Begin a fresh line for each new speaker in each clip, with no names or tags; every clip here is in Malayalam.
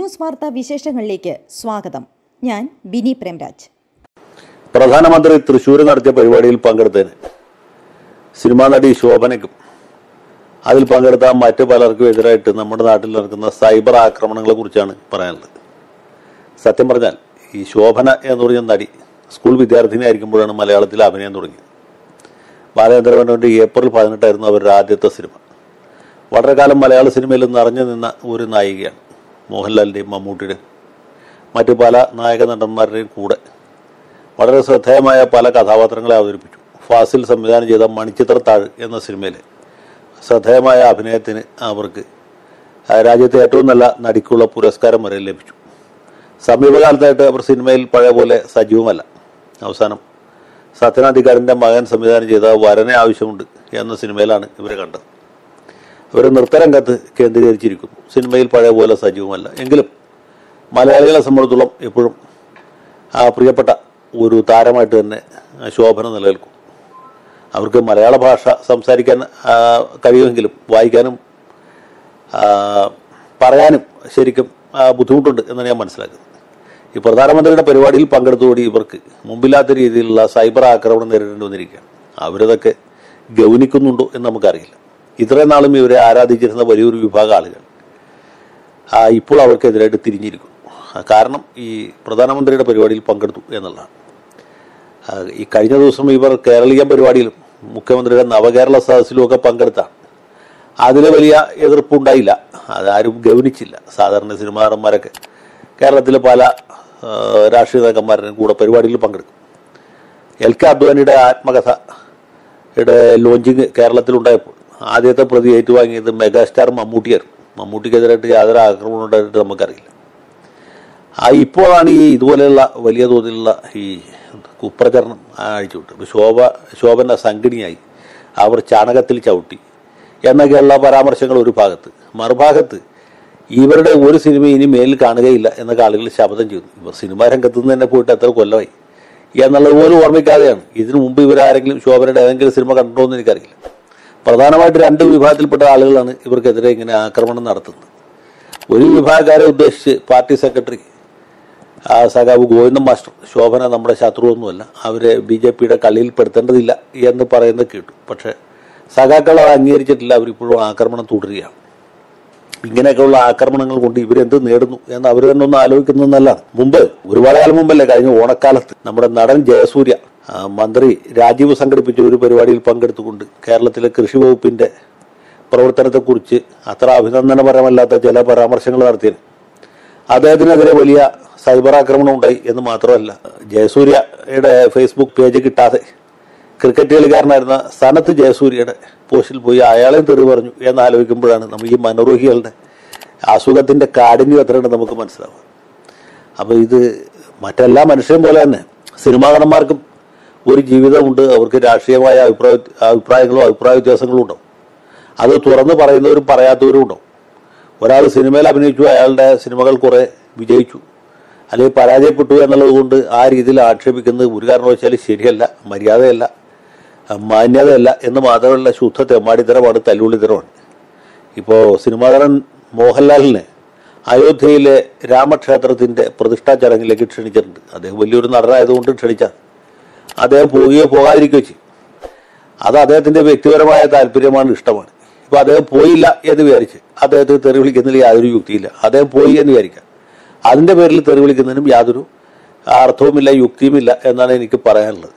ന്യൂസ് വാർത്താ വിശേഷങ്ങളിലേക്ക് സ്വാഗതം ഞാൻ ബിനി പ്രേംരാജ്
പ്രധാനമന്ത്രി തൃശ്ശൂർ നടത്തിയ പരിപാടിയിൽ പങ്കെടുത്തതിന് സിനിമാ നടി ശോഭനയ്ക്കും അതിൽ പങ്കെടുത്ത മറ്റ് പലർക്കും എതിരായിട്ട് നമ്മുടെ നാട്ടിൽ നടക്കുന്ന സൈബർ ആക്രമണങ്ങളെ കുറിച്ചാണ് പറയാനുള്ളത് സത്യം പറഞ്ഞാൽ ഈ ശോഭന എന്ന് പറഞ്ഞ നടി സ്കൂൾ വിദ്യാർത്ഥിനി ആയിരിക്കുമ്പോഴാണ് മലയാളത്തിൽ അഭിനയം തുടങ്ങിയത് ബാലചന്ദ്രമേനോന്റെ ഏപ്രിൽ പതിനെട്ടായിരുന്നു അവരുടെ ആദ്യത്തെ സിനിമ വളരെ കാലം മലയാള സിനിമയിൽ നിറഞ്ഞു നിന്ന ഒരു നായികയാണ് മോഹൻലാലിന്റെയും മമ്മൂട്ടിയുടെയും മറ്റു പല നായക നടന്മാരുടെയും കൂടെ വളരെ ശ്രദ്ധേയമായ പല കഥാപാത്രങ്ങളെ അവതരിപ്പിച്ചു ഫാസിൽ സംവിധാനം ചെയ്ത മണിച്ചിത്രത്താഴ് എന്ന സിനിമയിലെ ശ്രദ്ധേയമായ അഭിനയത്തിന് അവർക്ക് ആ, രാജ്യത്തെ ഏറ്റവും നല്ല നടിക്കുള്ള പുരസ്കാരം വരെ ലഭിച്ചു സമീപകാലത്തായിട്ട് അവർ സിനിമയിൽ പഴയ പോലെ സജീവമല്ല അവസാനം സത്യനാധികാരൻ്റെ മകൻ സംവിധാനം ചെയ്ത വരനെ ആവശ്യമുണ്ട് എന്ന സിനിമയിലാണ് ഇവരെ കണ്ടത് ഇവർ നൃത്തരംഗത്ത് കേന്ദ്രീകരിച്ചിരിക്കുന്നു സിനിമയിൽ പഴയ പോലെ സജീവമല്ല എങ്കിലും മലയാളികളെ സംബന്ധിച്ചിടത്തോളം എപ്പോഴും ആ പ്രിയപ്പെട്ട ഒരു താരമായിട്ട് തന്നെ ശോഭന നിലനിൽക്കും അവർക്ക് മലയാള ഭാഷ സംസാരിക്കാൻ ആ, കഴിയുമെങ്കിലും വായിക്കാനും ആ, പറയാനും ശരിക്കും ആ, ബുദ്ധിമുട്ടുണ്ട് എന്നാണ് ഞാൻ മനസ്സിലാക്കുന്നത് ഈ പ്രധാനമന്ത്രിയുടെ പരിപാടിയിൽ പങ്കെടുത്തുകൂടി ഇവർക്ക് മുമ്പില്ലാത്ത രീതിയിലുള്ള സൈബർ ആക്രമണം നേരിടേണ്ടി വന്നിരിക്കുകയാണ് അവരതൊക്കെ ഗൗനിക്കുന്നുണ്ടോ എന്ന് നമുക്കറിയില്ല ഇത്രയും നാളും ഇവരെ ആരാധിച്ചിരുന്ന വലിയൊരു വിഭാഗം ആളുകൾ ആ, ഇപ്പോൾ അവർക്കെതിരായിട്ട് തിരിഞ്ഞിരിക്കുന്നു ആ, കാരണം ഈ പ്രധാനമന്ത്രിയുടെ പരിപാടിയിൽ പങ്കെടുത്തു എന്നുള്ളതാണ് ആ, ഈ കഴിഞ്ഞ ദിവസം ഇവർ കേരളീയ പരിപാടിയിലും മുഖ്യമന്ത്രിയുടെ നവകേരള സദസ്സിലും ഒക്കെ പങ്കെടുത്താണ് അതിൽ വലിയ എതിർപ്പുണ്ടായില്ല അതാരും ഗൗനിച്ചില്ല സാധാരണ സിനിമാ നടന്മാരൊക്കെ കേരളത്തിലെ പല ആ, രാഷ്ട്രീയ നേതാക്കന്മാരുടെയും കൂടെ പരിപാടിയിൽ പങ്കെടുക്കും എൽ കെ അദ്വാനിയുടെ ആത്മകഥയുടെ ലോഞ്ചിങ് കേരളത്തിലുണ്ടായപ്പോൾ ആദ്യത്തെ പ്രതി ഏറ്റുവാങ്ങിയത് മെഗാസ്റ്റാർ മമ്മൂട്ടിയായിരുന്നു മമ്മൂട്ടിക്കെതിരായിട്ട് യാതൊരു ആക്രമണം ഉണ്ടായിട്ട് നമുക്കറിയില്ല ആ ഇപ്പോഴാണ് ഈ ഇതുപോലെയുള്ള വലിയ തോതിലുള്ള ഈ കുപ്രചരണം അഴിച്ചുവിട്ട് ഇപ്പോൾ ശോഭ ശോഭന സംഘടിയായി അവർ ചാണകത്തിൽ ചവിട്ടി എന്നൊക്കെയുള്ള പരാമർശങ്ങൾ ഒരു ഭാഗത്ത് മറുഭാഗത്ത് ഇവരുടെ ഒരു സിനിമ ഇനി മേലിൽ കാണുകയില്ല എന്നൊക്കെ ആളുകൾ ശപഥം ചെയ്തു ഇവർ സിനിമാ രംഗത്ത് നിന്ന് തന്നെ പോയിട്ട് എത്ര കൊല്ലമായി എന്നുള്ളത് പോലും ഓർമ്മിക്കാതെയാണ് ഇതിനു മുമ്പ് ഇവരാരെങ്കിലും ശോഭനയുടെ ഏതെങ്കിലും സിനിമ കണ്ടോ എന്ന് എനിക്കറിയില്ല പ്രധാനമായിട്ട് രണ്ട് വിഭാഗത്തിൽപ്പെട്ട ആളുകളാണ് ഇവർക്കെതിരെ ഇങ്ങനെ ആക്രമണം നടത്തുന്നത് ഒരു വിഭാഗക്കാരെ ഉദ്ദേശിച്ച് പാർട്ടി സെക്രട്ടറി ആ സഖാവ് ഗോവിന്ദൻ മാസ്റ്റർ ശോഭന നമ്മുടെ ശത്രുവൊന്നുമല്ല അവരെ ബി ജെ പിയുടെ കളിയിൽ പെടുത്തേണ്ടതില്ല എന്ന് പറയുന്നത് കേട്ടു പക്ഷേ സഖാക്കൾ അത് അംഗീകരിച്ചിട്ടില്ല അവരിപ്പോഴും ആക്രമണം തുടരുകയാണ് ഇങ്ങനെയൊക്കെയുള്ള ആക്രമണങ്ങൾ കൊണ്ട് ഇവരെന്ത് നേടുന്നു എന്ന് അവർ തന്നെ ഒന്ന് ആലോചിക്കുന്നത് നല്ലതാണ് മുമ്പ് ഒരുപാട് കാലം മുമ്പല്ലേ കഴിഞ്ഞ ഓണക്കാലത്ത് നമ്മുടെ നടൻ ജയസൂര്യ ആ, മന്ത്രി രാജീവ് സംഘടിപ്പിച്ച ഒരു പരിപാടിയിൽ പങ്കെടുത്തുകൊണ്ട് കേരളത്തിലെ കൃഷി വകുപ്പിന്റെ പ്രവർത്തനത്തെക്കുറിച്ച് അത്ര അഭിനന്ദനപരമല്ലാത്ത ചില പരാമർശങ്ങൾ നടത്തിയത് അദ്ദേഹത്തിനെതിരെ വലിയ സൈബർ ആക്രമണം ഉണ്ടായി എന്ന് മാത്രമല്ല ജയസൂര്യയുടെ ഫേസ്ബുക്ക് പേജ് കിട്ടാതെ ക്രിക്കറ്റ് കളിക്കാരനായിരുന്ന സനത്ത് ജയസൂര്യയുടെ പോസ്റ്റിൽ പോയി അയാളെ തെറി പറഞ്ഞു എന്ന് ആലോചിക്കുമ്പോഴാണ് നമ്മൾ ഈ മനോരോഗികളുടെ അസുഖത്തിന്റെ കാഠിന്യം എത്രയുണ്ട് നമുക്ക് മനസ്സിലാവുക അപ്പോൾ ഇത് മറ്റെല്ലാ മനുഷ്യരും പോലെ തന്നെ സിനിമാ നടന്മാർക്കും ഒരു ജീവിതമുണ്ട് അവർക്ക് രാഷ്ട്രീയമായ അഭിപ്രായ അഭിപ്രായങ്ങളോ അഭിപ്രായ വ്യത്യാസങ്ങളോ ഉണ്ടാവും അത് തുറന്ന് പറയുന്നവരും പറയാത്തവരും ഉണ്ടാവും ഒരാൾ സിനിമയിൽ അഭിനയിച്ചു അയാളുടെ സിനിമകൾ കുറെ വിജയിച്ചു അല്ലെങ്കിൽ പരാജയപ്പെട്ടു എന്നുള്ളത് കൊണ്ട് ആ രീതിയിൽ ആക്ഷേപിക്കുന്നത് ഒരു കാരണവശാലും ശരിയല്ല മര്യാദയല്ല മാന്യതയല്ല എന്ന് മാത്രമല്ല ശുദ്ധ തെമ്മാടിത്തരമാണ് തല്ലുള്ളിത്തരമാണ് ഇപ്പോൾ സിനിമാതരൻ മോഹൻലാലിനെ അയോധ്യയിലെ രാമക്ഷേത്രത്തിന്റെ പ്രതിഷ്ഠാ ചടങ്ങിലേക്ക് ക്ഷണിച്ചിട്ടുണ്ട് അദ്ദേഹം വലിയൊരു നടനായതുകൊണ്ട് ക്ഷണിച്ചാൽ അദ്ദേഹം പോവുകയോ പോകാതിരിക്കുകയോ ചെയ്യും അത് അദ്ദേഹത്തിന്റെ വ്യക്തിപരമായ താല്പര്യമാണ് ഇഷ്ടമാണ് ഇപ്പൊ അദ്ദേഹം പോയില്ല എന്ന് വിചാരിച്ച് അദ്ദേഹത്തെ തെറി വിളിക്കുന്നതിൽ യാതൊരു യുക്തിയില്ല അദ്ദേഹം പോയി എന്ന് വിചാരിക്കാം അതിന്റെ പേരിൽ തെറി വിളിക്കുന്നതിനും യാതൊരു അർത്ഥവുമില്ല യുക്തിയുമില്ല എന്നാണ് എനിക്ക് പറയാനുള്ളത്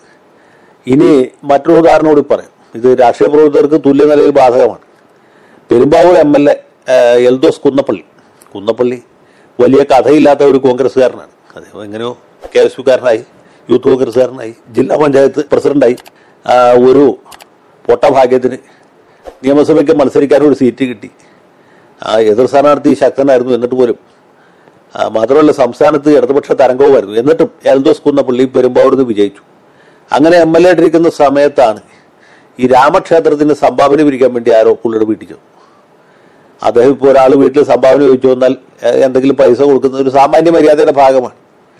ഇനി മറ്റൊരു ഉദാഹരണം കൂടി പറയാം ഇത് രാഷ്ട്രീയ പ്രവർത്തകർക്ക് തുല്യ നിലയിൽ ബാധകമാണ് Perumbavoor M L A Eldhose Kunnappilly Kunnappilly വലിയ കഥയില്ലാത്ത ഒരു കോൺഗ്രസ്സുകാരനാണ് അദ്ദേഹം എങ്ങനെയോ കെ എസ് യുക്കാരനായി യൂത്ത് കോൺഗ്രസ്സുകാരനായി ജില്ലാ പഞ്ചായത്ത് പ്രസിഡന്റായി ആ, ഒരു പൊട്ടഭാഗ്യത്തിന് നിയമസഭയ്ക്ക് മത്സരിക്കാൻ ഒരു സീറ്റ് കിട്ടി ആ എതിർ സ്ഥാനാർത്ഥി ശക്തനായിരുന്നു എന്നിട്ട് പോലും ആ, മാത്രമല്ല സംസ്ഥാനത്ത് ഇടതുപക്ഷ തരംഗവുമായിരുന്നു എന്നിട്ടും എൽദോസ് കുന്നപ്പള്ളി പെരുമ്പാവൂർന്ന് വിജയിച്ചു അങ്ങനെ എം എൽ എ ആയിട്ടിരിക്കുന്ന സമയത്താണ് ഈ രാമക്ഷേത്രത്തിന് സംഭാവന പിരിക്കാൻ വേണ്ടി ആരോ പുള്ളിയുടെ വീട്ടിൽ ചെന്നു അദ്ദേഹം ഇപ്പോൾ ഒരാൾ വീട്ടിൽ സംഭാവന ചോദിച്ചു വന്നാൽ ഏഹ്, എന്തെങ്കിലും പൈസ കൊടുക്കുന്ന ഒരു സാമാന്യ മര്യാദയുടെ ഭാഗമാണ്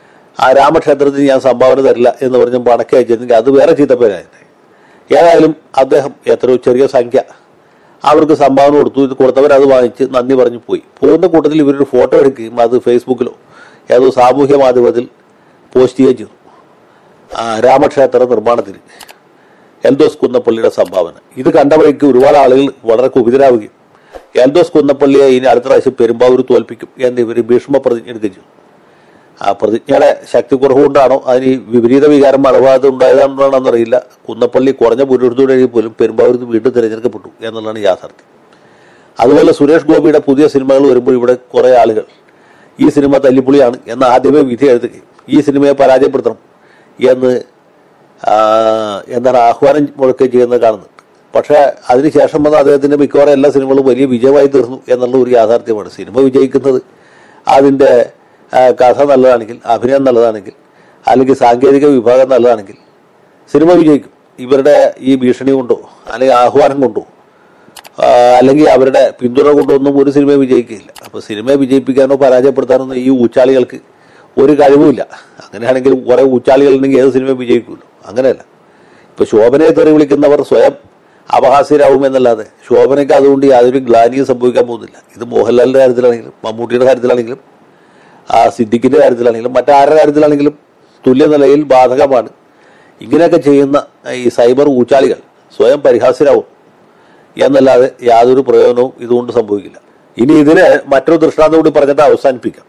ആ രാമക്ഷേത്രത്തിന് ഞാൻ സംഭാവന തരില്ല എന്ന് പറഞ്ഞ് പണക്കെ അയച്ചിരുന്നെങ്കിൽ അത് വേറെ ചീത്തപ്പേരായിരുന്നു ഏതായാലും അദ്ദേഹം എത്രയോ ചെറിയ സംഖ്യ അവർക്ക് സംഭാവന കൊടുത്തു ഇത് കൊടുത്തവർ അത് വാങ്ങിച്ച് നന്ദി പറഞ്ഞു പോയി പോകുന്ന കൂട്ടത്തിൽ ഇവരൊരു ഫോട്ടോ എടുക്കുകയും അത് ഫേസ്ബുക്കിലോ ഏതോ സാമൂഹ്യ മാധ്യമത്തിൽ പോസ്റ്റ് ചെയ്യുകയും ചെയ്തു ആ, രാമക്ഷേത്ര നിർമ്മാണത്തിന് എൽദോസ് കുന്നപ്പള്ളിയുടെ സംഭാവന ഇത് കണ്ടവരേക്ക് ഒരുപാട് ആളുകൾ വളരെ കുപിതരാവുകയും എൽദോസ് കുന്നപ്പള്ളിയെ ഇനി അടുത്ത പ്രാവശ്യം പെരുമ്പാവൂർ തോൽപ്പിക്കും എന്ന് ഇവർ ഭീഷ്മ പ്രതിജ്ഞ എടുക്കുകയും ചെയ്തു ആ പ്രതിജ്ഞയുടെ ശക്തി കുറവുകൊണ്ടാണോ അതിന് ഈ വിപരീത വികാരം മലബാധ ഉണ്ടായതാണോ എന്നറിയില്ല കുന്നപ്പള്ളി കുറഞ്ഞ ഭൂരിപക്ഷത്തോടെ പോലും പെരുമ്പാവൂരിൽ നിന്ന് വീണ്ടും തിരഞ്ഞെടുക്കപ്പെട്ടു എന്നുള്ളതാണ് യാഥാർത്ഥ്യം അതുപോലെ സുരേഷ് ഗോപിയുടെ പുതിയ സിനിമകൾ വരുമ്പോൾ ഇവിടെ കുറേ ആളുകൾ ഈ സിനിമ തല്ലിപ്പൊളിയാണ് എന്ന് ആദ്യമേ വിധി എഴുതുകയും ഈ സിനിമയെ പരാജയപ്പെടുത്തണം എന്ന് ആ, എന്താണ് ആഹ്വാനം മുഴക്കുകയും ചെയ്യുന്നത് കാണുന്നുണ്ട് പക്ഷേ അതിനുശേഷം വന്ന അദ്ദേഹത്തിന്റെ മിക്കവാറും എല്ലാ സിനിമകളും വലിയ വിജയമായി തീർന്നു എന്നുള്ള ഒരു യാഥാർത്ഥ്യമാണ് സിനിമ വിജയിക്കുന്നത് അതിന്റെ ആ, കഥ നല്ലതാണെങ്കിൽ അഭിനയം നല്ലതാണെങ്കിൽ അല്ലെങ്കിൽ സാങ്കേതിക വിഭാഗം നല്ലതാണെങ്കിൽ സിനിമ വിജയിക്കും ഇവരുടെ ഈ ഭീഷണി കൊണ്ടോ അല്ലെങ്കിൽ ആഹ്വാനം കൊണ്ടോ ആ, അല്ലെങ്കിൽ അവരുടെ പിന്തുണ കൊണ്ടൊന്നും ഒരു സിനിമ വിജയിക്കില്ല അപ്പൊ സിനിമയെ വിജയിപ്പിക്കാനോ പരാജയപ്പെടുത്താനോ ഈ ഊച്ചാളികൾക്ക് ഒരു കഴിവുമില്ല അങ്ങനെയാണെങ്കിൽ കുറെ ഊച്ചാളികൾ ഉണ്ടെങ്കിൽ ഏത് സിനിമ വിജയിക്കുമല്ലോ അങ്ങനെയല്ല ഇപ്പൊ ശോഭനയെ തെറി വിളിക്കുന്നവർ സ്വയം അപഹാസ്യരാകും എന്നല്ലാതെ ശോഭനയ്ക്ക് അതുകൊണ്ട് യാതൊരു ഗ്ലാനിയും സംഭവിക്കാൻ പോകുന്നില്ല ഇത് മോഹൻലാലിന്റെ കാര്യത്തിലാണെങ്കിലും മമ്മൂട്ടിയുടെ കാര്യത്തിലാണെങ്കിലും ആ സിദ്ദിഖിന്റെ കാര്യത്തിലാണെങ്കിലും മറ്റാരുടെ കാര്യത്തിലാണെങ്കിലും തുല്യ നിലയിൽ ബാധകമാണ് ഇങ്ങനെയൊക്കെ ചെയ്യുന്ന ഈ സൈബർ ഊച്ചാളികൾ സ്വയം പരിഹാസ്യരാകും എന്നല്ലാതെ യാതൊരു പ്രയോജനവും ഇതുകൊണ്ട് സംഭവിക്കില്ല ഇനി ഇതിന് മറ്റൊരു ദൃഷ്ടാന്തം കൂടി പറഞ്ഞിട്ട് അവസാനിപ്പിക്കാം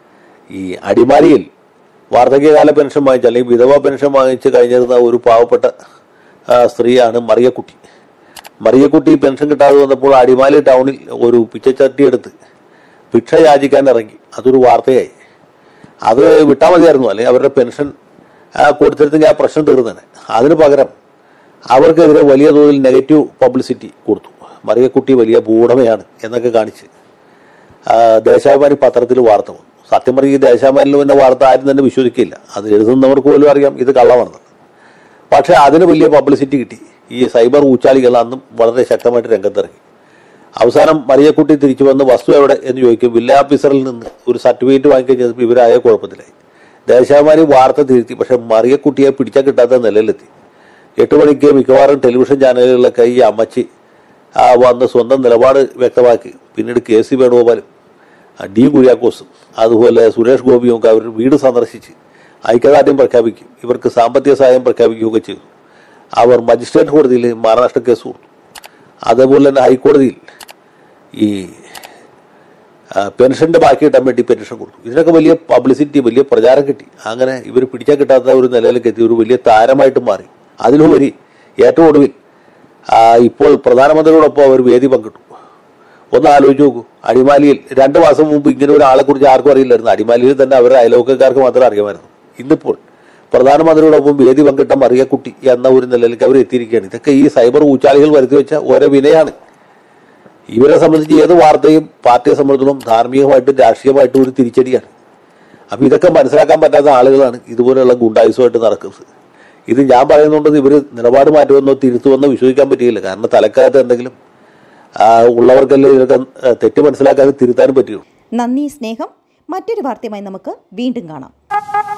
ഈ അടിമാലിയിൽ വാർദ്ധക്യകാല പെൻഷൻ വാങ്ങിച്ച അല്ലെങ്കിൽ വിധവ പെൻഷൻ വാങ്ങിച്ച് കഴിഞ്ഞിരുന്ന ഒരു പാവപ്പെട്ട ആ, സ്ത്രീയാണ് മറിയക്കുട്ടി മറിയക്കുട്ടി പെൻഷൻ കിട്ടാതെ വന്നപ്പോൾ അടിമാലി ടൗണിൽ ഒരു പിച്ചച്ചട്ടി എടുത്ത് ഭിക്ഷ യാചിക്കാൻ ഇറങ്ങി അതൊരു വാർത്തയായി അത് വിട്ടാൽ മതിയായിരുന്നു അല്ലെങ്കിൽ അവരുടെ പെൻഷൻ ആ, കൊടുത്തിരുന്നെങ്കിൽ ആ പ്രശ്നം തീർന്നേനെ അതിന് പകരം അവർക്കെതിരെ വലിയ തോതിൽ നെഗറ്റീവ് പബ്ലിസിറ്റി കൊടുത്തു മറിയക്കുട്ടി വലിയ ഭൂടമയാണ് എന്നൊക്കെ കാണിച്ച് ആ, ദേശാഭിമാനി പത്രത്തിൽ വാർത്ത വന്നു സത്യം പറഞ്ഞ ഈ ദേശാഭിമാനിൽ വന്ന വാർത്ത ആരും തന്നെ വിശ്വസിക്കില്ല അത് എഴുതുന്നവർക്ക് പോലും അറിയാം ഇത് കള്ളമാണെന്ന് പക്ഷെ അതിന് വലിയ പബ്ലിസിറ്റി കിട്ടി ഈ സൈബർ ഊച്ചാളികൾ അന്നും വളരെ ശക്തമായിട്ട് രംഗത്തിറങ്ങി അവസാനം മറിയക്കുട്ടി തിരിച്ചു വന്ന് വസ്തു എവിടെ എന്ന് ചോദിക്കും വില്ല ഓഫീസറിൽ നിന്ന് ഒരു സർട്ടിഫിക്കറ്റ് വാങ്ങിക്കുകയും ചെയ്തപ്പോൾ ഇവരായ കുഴപ്പത്തിലായി ദേശാഭിമാനി വാർത്ത തിരുത്തി പക്ഷെ മറിയക്കുട്ടിയെ പിടിച്ചാൽ കിട്ടാത്ത നിലയിലെത്തി എട്ട് മണിക്ക് മിക്കവാറും ടെലിവിഷൻ ചാനലുകളിലൊക്കെ ഈ അമ്മച്ചി ആ വന്ന് സ്വന്തം നിലപാട് വ്യക്തമാക്കി പിന്നീട് കെ സി വേണുഗോപാലും ആ ഡി കുര്യാക്കോസും അതുപോലെ സുരേഷ് ഗോപിയും ഒക്കെ അവർ വീട് സന്ദർശിച്ച് ഐക്യദാർഢ്യം പ്രഖ്യാപിക്കും ഇവർക്ക് സാമ്പത്തിക സഹായം പ്രഖ്യാപിക്കുകയൊക്കെ ചെയ്തു അവർ മജിസ്ട്രേറ്റ് കോടതിയിൽ മാനനഷ്ട കേസ് കൊടുത്തു അതേപോലെ തന്നെ ഹൈക്കോടതിയിൽ ഈ ആ, പെൻഷന്റെ ബാക്കി കിട്ടാൻ വേണ്ടി പെൻഷൻ കൊടുത്തു ഇതിനൊക്കെ വലിയ പബ്ലിസിറ്റി വലിയ പ്രചാരം കിട്ടി അങ്ങനെ ഇവർ പിടിച്ചാൽ കിട്ടാത്ത ഒരു നിലയിലേക്ക് എത്തി ഒരു വലിയ താരമായിട്ട് മാറി അതിലുപരി ഏറ്റവും ഒടുവിൽ ആ, ഇപ്പോൾ പ്രധാനമന്ത്രിയോടൊപ്പം അവർ വേദി പങ്കിട്ടു ഒന്ന് ആലോചിച്ച് നോക്കൂ അടിമാലിയിൽ രണ്ട് മാസം മുമ്പ് ഇങ്ങനെ ഒരാളെ കുറിച്ച് ആർക്കും അറിയില്ലായിരുന്നു അടിമാലിയിൽ തന്നെ അവരുടെ അയൽവക്കക്കാർക്ക് മാത്രമേ അറിയാമായിരുന്നു ഇന്നിപ്പോൾ പ്രധാനമന്ത്രിയോടൊപ്പം വേദി പങ്കിട്ട മറിയക്കുട്ടി എന്ന ഒരു നിലയിലേക്ക് അവർ എത്തിയിരിക്കുകയാണ് ഇതൊക്കെ ഈ സൈബർ ഊച്ചാളികൾ വരുത്തി വെച്ച ഓരോ വിനയാണ് ഇവരെ സംബന്ധിച്ച് ഏത് വാർത്തയും പാർട്ടിയെ സംബന്ധിച്ചിടത്തോളം ധാർമ്മികമായിട്ടും രാഷ്ട്രീയമായിട്ടും ഒരു തിരിച്ചടിയാണ് അപ്പൊ ഇതൊക്കെ മനസ്സിലാക്കാൻ പറ്റാത്ത ആളുകളാണ് ഇതുപോലെയുള്ള ഗുണ്ടായുസമായിട്ട് നടക്കുന്നത് ഇത് ഞാൻ പറയുന്നുണ്ടെന്ന് ഇവർ നിലപാട് മാറ്റുമെന്നോ തിരുത്തുമെന്നോ വിശ്വസിക്കാൻ പറ്റിയില്ല കാരണം തലക്കകത്ത് എന്തെങ്കിലും ആ, ഉള്ളവർക്കല്ലേ ഇതൊക്കെ ആ, തെറ്റ് മനസ്സിലാക്കാതെ തിരുത്താനും പറ്റുള്ളൂ
നന്ദി സ്നേഹം മറ്റൊരു വാർത്തയുമായി നമുക്ക് വീണ്ടും കാണാം